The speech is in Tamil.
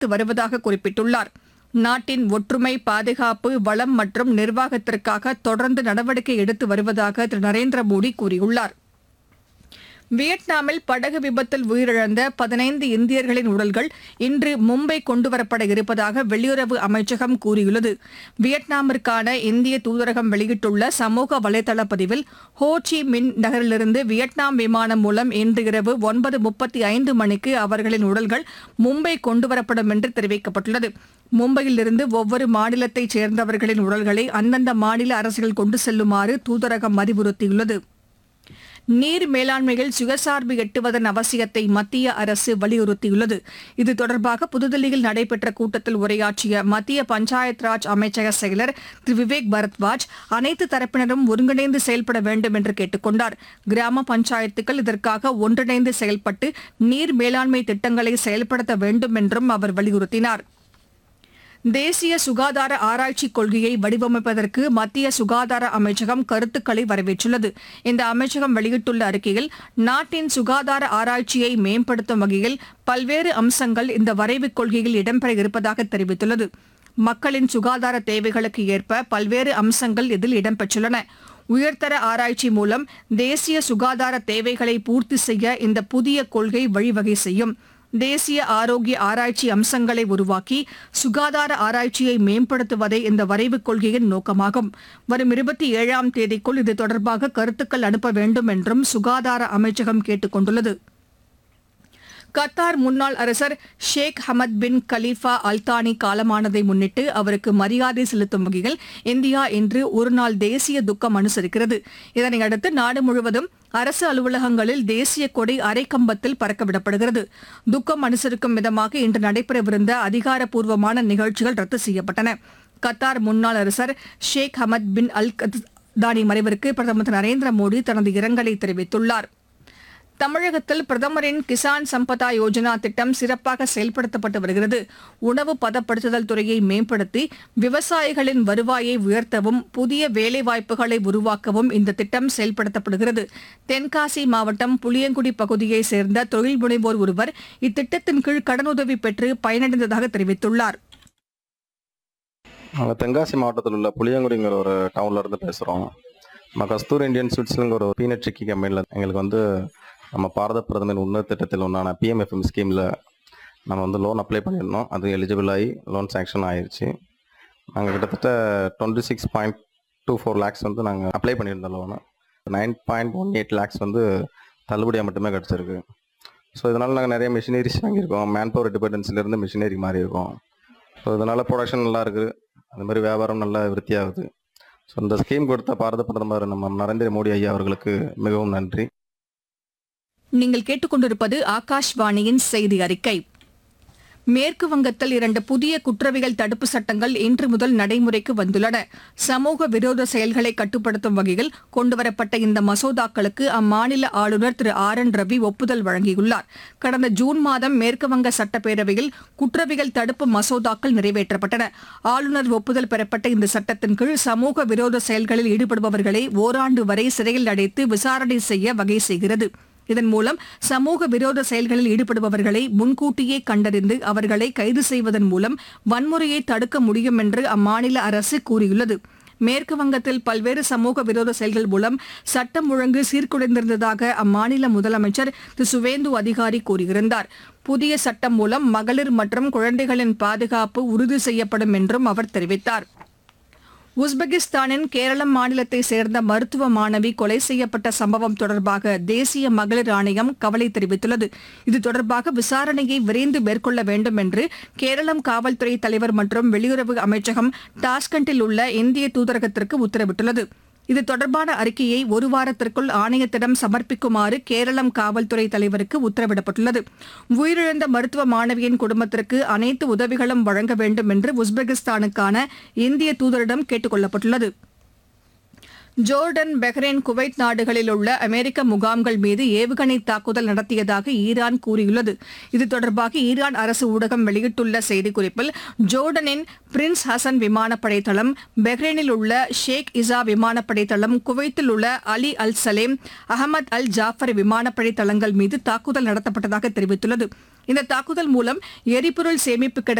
பார்த்து வருவதாக குறிப்பிட்டுள்ளார் நாட்டின் ஒற்றுமை பாதுகாப்பு வளம் மற்றும் நிர்வாகத்திற்காக தொடர்ந்து நடவடிக்கை எடுத்து வருவதாக திரு நரேந்திர மோடி கூறியுள்ளார் வியட்நாமில் படகு விபத்தில் உயிரிழந்த பதினைந்து இந்தியர்களின் உடல்கள் இன்று மும்பை கொண்டுவரப்பட இருப்பதாக வெளியுறவு அமைச்சகம் கூறியுள்ளது வியட்நாமிற்கான இந்திய தூதரகம் வெளியிட்டுள்ள சமூக வலைதள பதிவில் ஹோ சி மின் நகரிலிருந்து வியட்நாம் விமானம் மூலம் இன்று இரவு ஒன்பது முப்பத்தி ஐந்து மணிக்கு அவர்களின் உடல்கள் மும்பை கொண்டுவரப்படும் என்று தெரிவிக்கப்பட்டுள்ளது மும்பையிலிருந்து ஒவ்வொரு மாநிலத்தைச் சேர்ந்தவர்களின் உடல்களை அந்தந்த மாநில அரசுகள் கொண்டு செல்லுமாறு தூதரகம் அறிவுறுத்தியுள்ளது நீர் மேலாண்மையில் சுயசார்பு எட்டுவதன் அவசியத்தை மத்திய அரசு வலியுறுத்தியுள்ளது இது தொடர்பாக புதுதில்லியில் நடைபெற்ற கூட்டத்தில் உரையாற்றிய மத்திய பஞ்சாயத் ராஜ் அமைச்சக செயலர் திரு விவேக் பரத்வாஜ் அனைத்து தரப்பினரும் ஒருங்கிணைந்து செயல்பட வேண்டும் என்று கேட்டுக் கொண்டார் கிராம பஞ்சாயத்துக்கள் இதற்காக ஒன்றிணைந்து செயல்பட்டு நீர் மேலாண்மை திட்டங்களை செயல்படுத்த வேண்டும் என்றும் அவர் வலியுறுத்தினார் தேசிய சுகாதார ஆராய்ச்சி கொள்கையை வடிவமைப்பதற்கு மத்திய சுகாதார அமைச்சகம் கருத்துக்களை வரவேற்றுள்ளது இந்த அமைச்சகம் வெளியிட்டுள்ள அறிக்கையில் நாட்டின் சுகாதார ஆராய்ச்சியை மேம்படுத்தும் வகையில் பல்வேறு அம்சங்கள் இந்த வரைவுக் கொள்கையில் இடம்பெற இருப்பதாக தெரிவித்துள்ளது மக்களின் சுகாதார தேவைகளுக்கு ஏற்ப பல்வேறு அம்சங்கள் இதில் இடம்பெற்றுள்ளன உயர்தர ஆராய்ச்சி மூலம் தேசிய சுகாதார தேவைகளை பூர்த்தி செய்ய இந்த புதிய கொள்கை வழிவகை செய்யும் தேசிய ஆரோக்கிய ஆராய்ச்சி அம்சங்களை உருவாக்கி சுகாதார ஆராய்ச்சியை மேம்படுத்துவதே இந்த வரைவுக் கொள்கையின் நோக்கமாகும் வரும் இருபத்தி ஏழாம் தேதிக்குள் இது தொடர்பாக கருத்துக்கள் அனுப்ப வேண்டும் என்றும் சுகாதார அமைச்சகம் கேட்டுக் கொண்டுள்ளது கத்தார் முன்னாள் அரசர் ஷேக் ஹமத் பின் கலீஃபா அல்தானி காலமானதை முன்னிட்டு அவருக்கு மரியாதை செலுத்தும் வகையில் இந்தியா இன்று ஒருநாள் தேசிய துக்கம் அனுசரிக்கிறது இதனையடுத்து நாடு முழுவதும் அரசு அலுவலகங்களில் தேசிய கொடி அரைக்கம்பத்தில் பறக்கவிடப்படுகிறது துக்கம் அனுசரிக்கும் விதமாக இன்று நடைபெறவிருந்த அதிகாரப்பூர்வமான நிகழ்ச்சிகள் ரத்து செய்யப்பட்டன கத்தார் முன்னாள் அரசர் ஷேக் ஹமத் பின் அல் தானி மறைவிற்கு பிரதமர் திரு நரேந்திர மோடி தனது இரங்கலை தெரிவித்துள்ளார் தமிழகத்தில் பிரதமரின் கிசான் சம்பதா யோஜனா திட்டம் சிறப்பாக செயல்படுத்தப்பட்டு வருகிறது உணவு பதப்படுத்துதல் துறையை மேம்படுத்தி விவசாயிகளின் வருவாயை உயர்த்தவும் புதிய வேலைவாய்ப்புகளை உருவாக்கவும் இந்த திட்டம் செயல்படுத்தப்படுகிறது தென்காசி மாவட்டம் புளியங்குடி பகுதியைச் சேர்ந்த தொழில் முனைவோர் ஒருவர் இத்திட்டத்தின் கீழ் கடனுதவி பெற்று பயனடைந்ததாக தெரிவித்துள்ளார் நாங்கள் தென்காசி மாவட்டத்தில் உள்ள புளியங்குடிங்கிற ஒரு டவுன்ல இருந்து பேசுகிறோம் நம்ம கஸ்தூர் இந்தியன் ஸ்வீட்ஸ்ங்கிற ஒரு பீனட் சிக்கி கம்பெனியில் எங்களுக்கு வந்து நம்ம பாரத பிரதமர் உன்னத திட்டத்தில் ஒன்றான பிஎம்எஃப்எம் ஸ்கீமில் நம்ம வந்து லோன் அப்ளை பண்ணியிருந்தோம் அது எலிஜிபிள் ஆகி லோன் சேங்ஷன் ஆயிருச்சு நாங்கள் கிட்டத்தட்ட twenty six point two four lakhs வந்து நாங்கள் அப்ளை பண்ணியிருந்தோம் loan nine point one eight lakhs வந்து தள்ளுபடியாக மட்டுமே கிடச்சிருக்கு ஸோ இதனால் நாங்கள் நிறைய மிஷினரிஸ் வாங்கியிருக்கோம் மேன் பவர் டிபெண்டன்சிலேருந்து மிஷினரி மாறி இருக்கோம் ஸோ இதனால் ப்ரொடக்ஷன் நல்லா இருக்குது அது மாதிரி வியாபாரம் நல்லா விருத்தியாகுது ஸோ இந்த ஸ்கீம் கொடுத்த பாரத பிரதமர் நம்ம நரேந்திர மோடி ஐயா அவர்களுக்கு மிகவும் நன்றி நீங்கள் கேட்டுக்கொண்டிருப்பது ஆகாஷ்வாணியின் செய்தி அறிக்கை மேற்கு வங்கத்தில் இரண்டு புதிய குற்றவியல் தடுப்பு சட்டங்கள் இன்று முதல் நடைமுறைக்கு வந்துள்ளன சமூக விரோத செயல்களை கட்டுப்படுத்தும் வகையில் கொண்டுவரப்பட்ட இந்த மசோதாக்களுக்கு அம்மாநில ஆளுநர் திரு ஆர் என் ரவி ஒப்புதல் வழங்கியுள்ளார் கடந்த ஜூன் மாதம் மேற்கு வங்க சட்டப்பேரவையில் குற்றவியல் தடுப்பு மசோதாக்கள் நிறைவேற்றப்பட்டன ஆளுநர் ஒப்புதல் பெறப்பட்ட இந்த சட்டத்தின் கீழ் சமூக விரோத செயல்களில் ஈடுபடுபவர்களை ஓராண்டு வரை சிறையில் அடைத்து விசாரணை செய்ய வகை செய்கிறது இதன் மூலம் சமூக விரோத செயல்களில் ஈடுபடுபவர்களை முன்கூட்டியே கண்டறிந்து அவர்களை கைது செய்வதன் மூலம் வன்முறையை தடுக்க முடியும் என்று அம்மாநில அரசு கூறியுள்ளது மேற்கு வங்கத்தில் பல்வேறு சமூக விரோத செயல்கள் மூலம் சட்டம் ஒழுங்கு சீர்குலைந்திருந்ததாக அம்மாநில முதலமைச்சர் திரு சுவேந்து அதிகாரி கூறியிருந்தார் புதிய சட்டம் மூலம் மகளிர் மற்றும் குழந்தைகளின் பாதுகாப்பு உறுதி செய்யப்படும் என்றும் அவர் தெரிவித்தார் உஸ்பெகிஸ்தானின் கேரளம் மாநிலத்தைச் சேர்ந்த மருத்துவ மாணவி கொலை செய்யப்பட்ட சம்பவம் தொடர்பாக தேசிய மகளிர் ஆணையம் கவலை தெரிவித்துள்ளது இது தொடர்பாக விசாரணையை விரைந்து மேற்கொள்ள வேண்டும் என்று கேரளம் காவல்துறை தலைவர் மற்றும் வெளியுறவு அமைச்சகம் டாஸ்கண்டில் உள்ள இந்திய தூதரகத்திற்கு உத்தரவிட்டுள்ளது இது தொடர்பான அறிக்கையை ஒரு வாரத்திற்குள் ஆணையத்திடம் சமர்ப்பிக்குமாறு கேரளம் காவல்துறை தலைவருக்கு உத்தரவிடப்பட்டுள்ளது உயிரிழந்த மருத்துவ மாணவியின் குடும்பத்திற்கு அனைத்து உதவிகளும் வழங்க வேண்டும் என்று உஸ்பெகிஸ்தானுக்கான இந்திய தூதரிடம் கேட்டுக் கொள்ளப்பட்டுள்ளது ஜோர்டன் பஹ்ரைன் குவைத் நாடுகளில் உள்ள அமெரிக்க முகாம்கள் மீது ஏவுகணை தாக்குதல் நடத்தியதாக ஈரான் கூறியுள்ளது இது தொடர்பாக ஈரான் அரசு ஊடகம் வெளியிட்டுள்ள செய்திக்குறிப்பில் ஜோர்டனின் பிரின்ஸ் ஹசன் விமானப்படை தளம் பஹ்ரைனில் உள்ள ஷேக் இசா விமானப்படை தளம் குவைத்தில் உள்ள Ali Al Salem Ahmad Al Jaber விமானப்படை தளங்கள் மீது தாக்குதல் நடத்தப்பட்டதாக தெரிவித்துள்ளது இந்த தாக்குதல் மூலம் எரிபொருள் சேமிப்பு கிடங்கு